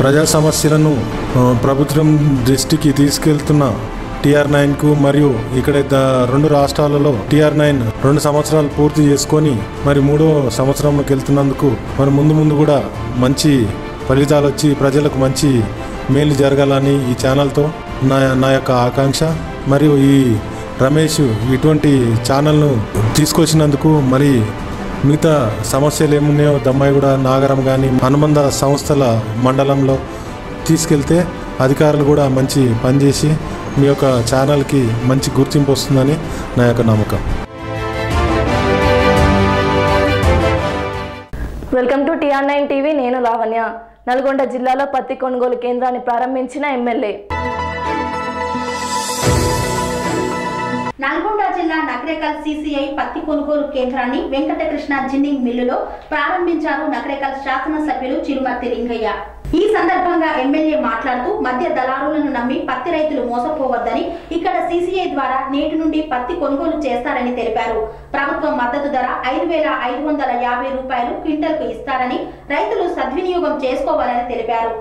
ప్రజా సమస్యలను ఆ, ప్రభుత్వం దృష్టికి తీసుకెళ్తున్న టిఆర్ నైన్కు మరియు ఇక్కడ ద- రెండు రాష్ట్రాలలో టిఆర్ నైన్ రెండు సంవత్సరాలు పూర్తి చేసుకొని మరి మూడో సంవత్సరంలోకి వెళ్తున్నందుకు మరి ముందు ముందు కూడా మంచి ఫలితాలు వచ్చి ప్రజలకు మంచి మేలు జరగాలని ఈ ఛానల్తో నా నా యొక్క ఆకాంక్ష మరియు ఈ రమేష్ ఇటువంటి ఛానల్ను తీసుకొచ్చినందుకు మరి మిగతా సమస్యలు ఏమున్నాయో దమ్మాయిగూడ నాగరం కానీ అనుబంధ సంస్థల మండలంలో తీసుకెళ్తే అధికారులు కూడా మంచి పనిచేసి మీ యొక్క ఛానల్కి మంచి గుర్తింపు వస్తుందని నా యొక్క నమ్మకం welcome to TR nine TV నేను లావణ్య నల్గొండ జిల్లాలో పత్తి కొనుగోలు కేంద్రాన్ని ప్రారంభించిన ఎమ్మెల్యే నల్గొండ జిల్లా నగరేకల్ సిసిఐ పత్తి కొనుగోలు కేంద్రాన్ని వెంకటకృష్ణ జిన్నింగ్ మిల్లులో ప్రారంభించారు నగరేకల్ శాసనసభ్యులు చిరుమర్తి లింగయ్య ఈ సందర్భంగా ఎమ్మెల్యే మాట్లాడుతూ మధ్య దళారులను నమ్మి పత్తి రైతులు మోసపోవద్దని ఇక్కడ సీసీఐ ద్వారా నేటి నుండి పత్తి కొనుగోలు చేస్తారని తెలిపారు ప్రభుత్వం మద్దతు ధర ఐదు వేల ఐదు వందల యాభై రూపాయలు క్వింటల్కు ఇస్తారని రైతులు సద్వినియోగం చేసుకోవాలని తెలిపారు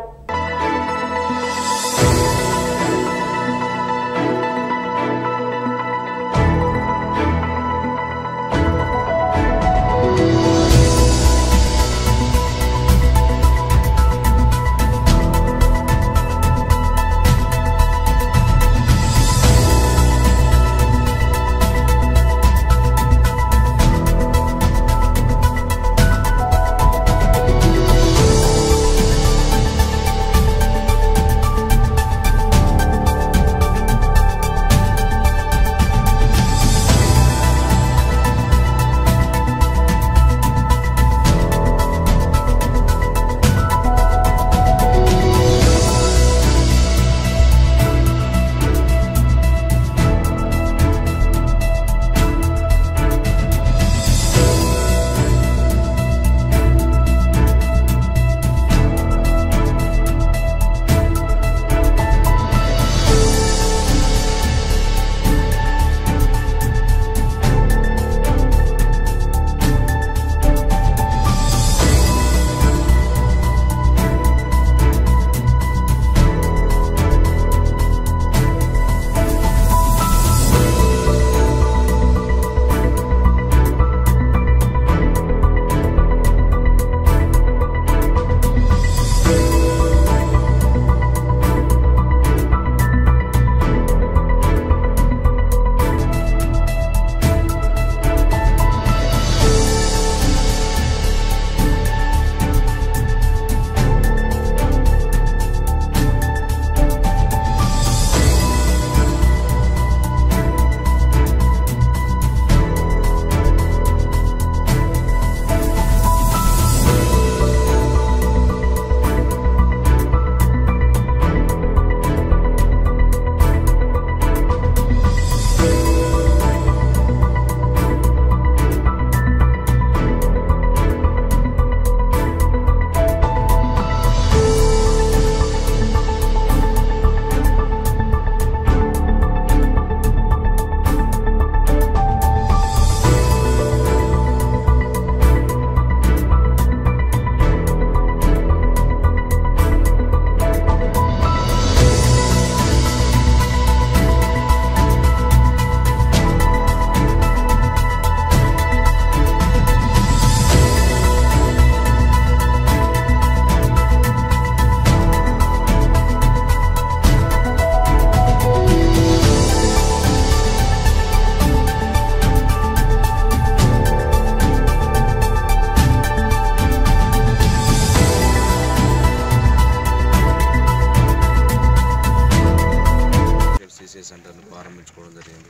సీసీ సెంటర్ని ప్రారంభించుకోవడం జరిగింది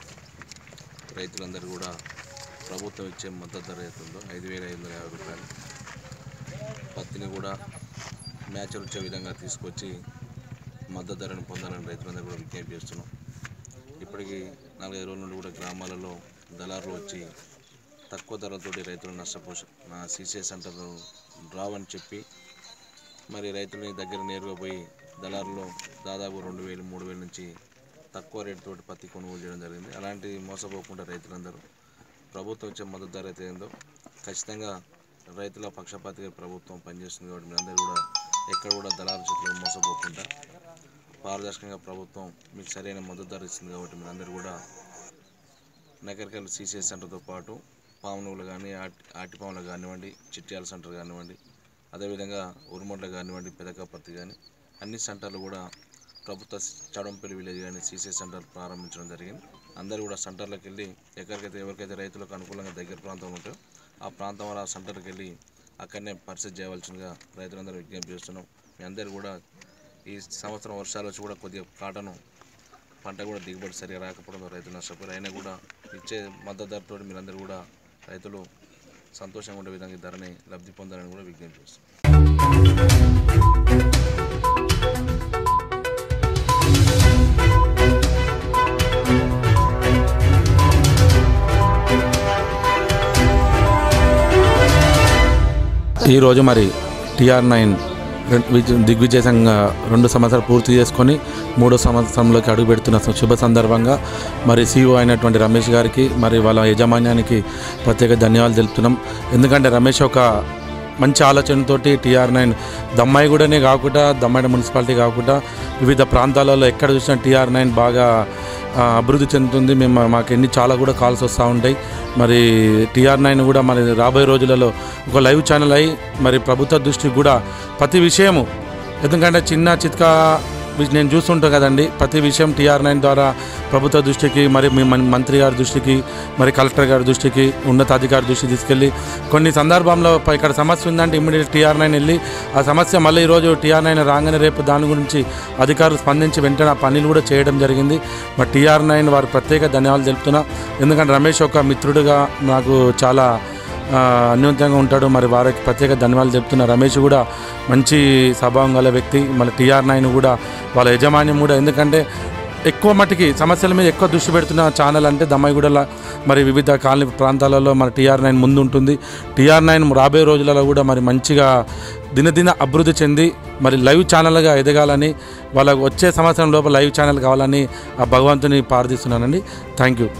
రైతులందరూ కూడా ప్రభుత్వం ఇచ్చే మద్దతు ధర అవుతుందో ఐదు వేల ఐదు వందల యాభై రూపాయలు పత్తిని కూడా మ్యాచర్ వచ్చే విధంగా తీసుకొచ్చి మద్దతు ధరను పొందాలని రైతులందరూ కూడా విజ్ఞప్తి చేస్తున్నాం ఇప్పటికీ నాలుగైదు రోజుల నుండి కూడా గ్రామాలలో దళారులు వచ్చి తక్కువ ధరలతోటి రైతులను నష్టపోష నా సీసీఐ సెంటర్ రావని చెప్పి మరి రైతులని దగ్గర నేరుగా పోయి దళారులో దాదాపు రెండు వేలు మూడు వేల నుంచి తక్కువ రేటుతోటి పత్తి కొనుగోలు చేయడం జరిగింది అలాంటి మోసపోకుండా రైతులందరూ ప్రభుత్వం ఇచ్చే మద్దతు ధర అయితే ఏందో ఖచ్చితంగా రైతుల పక్షపాతిగా ప్రభుత్వం పనిచేస్తుంది కాబట్టి మీరందరూ కూడా ఎక్కడ కూడా దళారు చేతులకు మోసపోకుండా పారదర్శకంగా ప్రభుత్వం మీకు సరైన మద్దతు ధర ఇస్తుంది కాబట్టి మీరు అందరూ కూడా నగరికల్ సీసీఎస్ సెంటర్తో పాటు పామునువులు కానీ ఆటి ఆటిపాములు కానివ్వండి చిట్యాల సెంటర్ కానివ్వండి అదేవిధంగా ఉరుమొండ్ల కానివ్వండి పెదకపర్తి కానీ అన్ని సెంటర్లు కూడా ప్రభుత్వ చడంపల్లి విలేజ్ కానీ సీసీఎస్ సెంటర్ ప్రారంభించడం జరిగింది అందరూ కూడా సెంటర్లకు వెళ్ళి ఎక్కడికైతే ఎవరికైతే రైతులకు అనుకూలంగా దగ్గర ప్రాంతం ఉంటుందో ఆ ప్రాంతం వల్ల ఆ సెంటర్కి వెళ్ళి అక్కడనే పరిస్థితి చేయవలసిందిగా రైతులందరూ విజ్ఞప్తి చేస్తున్నాం మీ అందరూ కూడా ఈ సంవత్సరం వర్షాలు వచ్చి కూడా కొద్దిగా కాటను పంట కూడా దిగుబడి సరిగా రాకపోవడంతో రైతులు నష్టపోయారు అయినా కూడా ఇచ్చే మద్దతు ధరతో మీరందరూ కూడా రైతులు సంతోషంగా ఉండే విధంగా ఈ ధరని లబ్ధి పొందాలని కూడా విజ్ఞప్తి చేస్తున్నాం ఈరోజు మరి టిఆర్ నైన్ రెం- విజ- దిగ్విజయంగా రెండు సంవత్సరాలు పూర్తి చేసుకొని మూడో సంవత్సరంలోకి అడుగు పెడుతున్న సు- శుభ సందర్భంగా మరి సీఈఓ అయినటువంటి రమేష్ గారికి మరి వాళ్ళ యజమాన్యానికి ప్రత్యేక ధన్యవాదాలు తెలుపుతున్నాం ఎందుకంటే రమేష్ ఒక మంచి ఆలోచనతోటి టీఆర్ నైన్ దమ్మాయిగూడనే కాకుండా దమ్మాయి మున్సిపాలిటీ కాకుండా వివిధ ప్రాంతాలలో ఎక్కడ చూసినా టీఆర్ నైన్ బాగా ఆ, అభివృద్ధి చెందుతుంది మేము మాకు ఎన్ని చాలా కూడా కాల్స్ వస్తూ ఉంటాయి మరి టీఆర్ నైన్ కూడా మరి రాబోయే రోజులలో ఒక లైవ్ ఛానల్ అయి మరి ప్రభుత్వ దృష్టికి కూడా ప్రతి విషయము ఎందుకంటే చిన్న చిత్కా వి- నేను చూస్తుంటాను కదండి ప్రతి విషయం టీఆర్ నైన్ ద్వారా ప్రభుత్వ దృష్టికి మరి మీ మన్- మంత్రి గారి దృష్టికి మరి కలెక్టర్ గారి దృష్టికి ఉన్నతాధికారి దృష్టికి తీసుకెళ్ళి కొన్ని సందర్భంలో ప- ఇక్కడ సమస్య ఉందంటే ఇమ్మీడియట్ టీఆర్ నైన్ వెళ్ళి ఆ సమస్య మళ్ళీ ఈరోజు టీఆర్ నైన్ రాగానే రేపు దాని గురించి అధికారులు స్పందించి వెంటనే ఆ పనులు కూడా చేయడం జరిగింది మరి టీఆర్ నైన్ వారి ప్రత్యేక ధన్యవాదాలు తెలుపుతున్నా ఎందుకంటే రమేష్ ఒక మిత్రుడిగా నాకు చాలా ఆ, అన్యోన్యంగా ఉంటాడు మరి వారికి ప్రత్యేక ధన్యవాదాలు చెప్తున్నా రమేష్ కూడా మంచి స్వభావం గల వ్యక్తి మళ్ళీ టీఆర్ నైన్ కూడా వాళ్ళ యజమాన్యం కూడా ఎందుకంటే ఎక్కువ మటుకి సమస్యల మీద ఎక్కువ దృష్టి పెడుతున్న ఛానల్ అంటే దమ్మాయిగూడల మరి వివిధ కాలనీ ప్రాంతాలలో మరి టీఆర్ నైన్ ముందు ఉంటుంది టీఆర్ నైన్ రాబోయే రోజులలో కూడా మరి మంచిగా దినదిన అభివృద్ధి చెంది మరి లైవ్ ఛానల్గా ఎదగాలని వాళ్ళకు వచ్చే సంవత్సరం లోపల లైవ్ ఛానల్ కావాలని ఆ భగవంతుని ప్రార్థిస్తున్నానండి థ్యాంక్ యూ